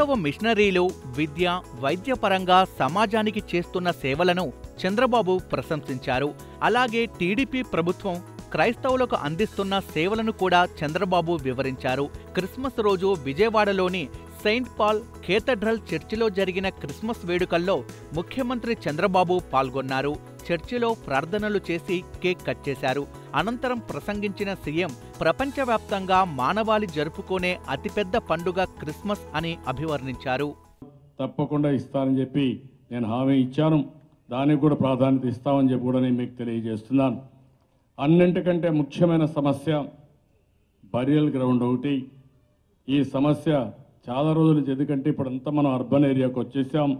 క్రైస్తవ మిషనరీలు విద్య వైద్యపరంగా సమాజానికి చేస్తున్న సేవలను చంద్రబాబు ప్రశంసించారు అలాగే టీడీపీ ప్రభుత్వం క్రైస్తవులకు అందిస్తున్న సేవలను కూడా చంద్రబాబు వివరించారు క్రిస్మస్ రోజు విజయవాడలోని సెయింట్ పాల్ కేథడ్రల్ చర్చిలో జరిగిన క్రిస్మస్ వేడుకల్లో ముఖ్యమంత్రి చంద్రబాబు పాల్గొన్నారు చర్చిలో ప్రార్థనలు చేసి కేక్ కట్ చేశారు అనంతరం ప్రసంగించిన సీఎం ప్రపంచవ్యాప్తంగా మానవాళి జరుపుకునే అతిపెద్ద పండుగ క్రిస్మస్ అని అభివర్ణించారు తప్పకుండా ఇస్తానని చెప్పి నేను హామీ ఇచ్చాను దానికి కూడా ప్రాధాన్యత ఇస్తామని చెప్పి కూడా నేను మీకు తెలియజేస్తున్నాను అన్నింటికంటే ముఖ్యమైన సమస్య బరియల్ గ్రౌండ్ ఒకటి ఈ సమస్య చాలా రోజుల నుంచి ఎందుకంటే ఇప్పుడు అంతా మనం అర్బన్ ఏరియాకు వచ్చేసాం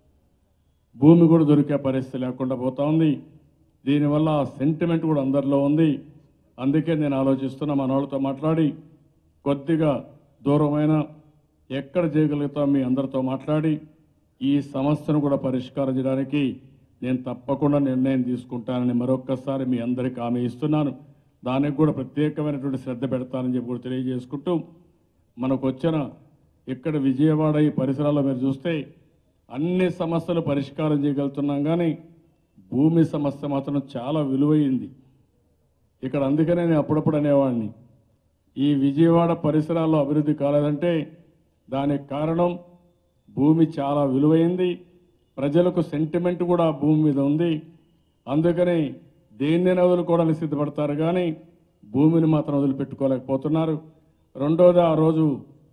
భూమి కూడా దొరికే పరిస్థితి లేకుండా పోతా ఉంది దీనివల్ల సెంటిమెంట్ కూడా అందరిలో ఉంది అందుకే నేను ఆలోచిస్తున్నా మన వాళ్ళతో మాట్లాడి కొద్దిగా దూరమైన ఎక్కడ చేయగలుగుతాం మీ అందరితో మాట్లాడి ఈ సమస్యను కూడా పరిష్కారం చేయడానికి నేను తప్పకుండా నిర్ణయం తీసుకుంటానని మరొక్కసారి మీ అందరికీ హామీ ఇస్తున్నాను దానికి కూడా ప్రత్యేకమైనటువంటి శ్రద్ధ పెడతానని చెప్పి కూడా తెలియజేసుకుంటూ మనకు వచ్చిన ఇక్కడ విజయవాడ ఈ పరిసరాల్లో మీరు చూస్తే అన్ని సమస్యలు పరిష్కారం చేయగలుగుతున్నాం కానీ భూమి సమస్య మాత్రం చాలా విలువైంది ఇక్కడ అందుకనే నేను అప్పుడప్పుడు అనేవాడిని ఈ విజయవాడ పరిసరాల్లో అభివృద్ధి కాలేదంటే దానికి కారణం భూమి చాలా విలువైంది ప్రజలకు సెంటిమెంట్ కూడా భూమి మీద ఉంది అందుకని దేన్ని వదులుకోవడానికి సిద్ధపడతారు కానీ భూమిని మాత్రం వదిలిపెట్టుకోలేకపోతున్నారు రెండోది ఆ రోజు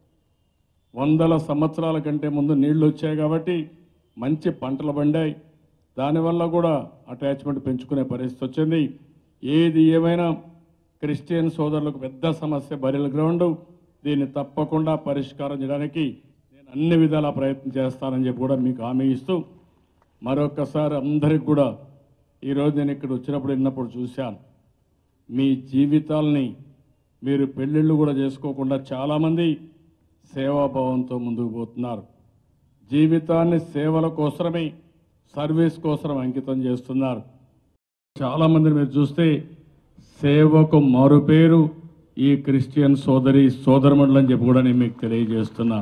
వందల సంవత్సరాల కంటే ముందు నీళ్లు వచ్చాయి కాబట్టి మంచి పంటలు పండాయి దానివల్ల కూడా అటాచ్మెంట్ పెంచుకునే పరిస్థితి వచ్చింది ఏది ఏమైనా క్రిస్టియన్ సోదరులకు పెద్ద సమస్య బరిల్ గ్రౌండ్ దీన్ని తప్పకుండా పరిష్కారం చేయడానికి నేను అన్ని విధాలా ప్రయత్నం చేస్తానని చెప్పి కూడా మీకు హామీ ఇస్తూ మరొకసారి అందరికి కూడా ఈరోజు నేను ఇక్కడ వచ్చినప్పుడు విన్నప్పుడు చూశాను మీ జీవితాల్ని మీరు పెళ్ళిళ్ళు కూడా చేసుకోకుండా చాలామంది సేవాభావంతో ముందుకు పోతున్నారు జీవితాన్ని సేవల కోసమే సర్వీస్ కోసం అంకితం చేస్తున్నారు చాలామందిని మీరు చూస్తే సేవకు మారుపేరు ఈ క్రిస్టియన్ సోదరి సోదరమణులు అని చెప్పి కూడా నేను మీకు తెలియజేస్తున్నా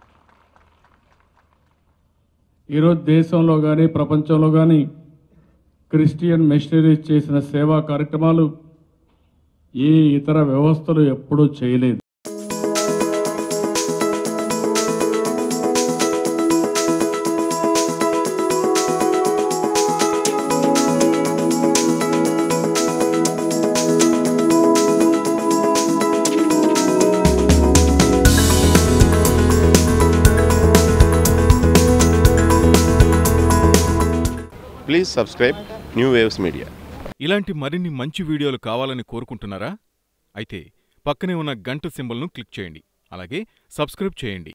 ఈరోజు దేశంలో కానీ ప్రపంచంలో కానీ క్రిస్టియన్ మిషనరీస్ చేసిన సేవా కార్యక్రమాలు ఏ ఇతర వ్యవస్థలు ఎప్పుడూ చేయలేదు please subscribe new waves media ఇలాంటి మరిన్ని మంచి వీడియోలు కావాలని కోరుకుంటున్నారా అయితే పక్కనే ఉన్న గంట సింబల్ను క్లిక్ చేయండి అలాగే సబ్స్క్రైబ్ చేయండి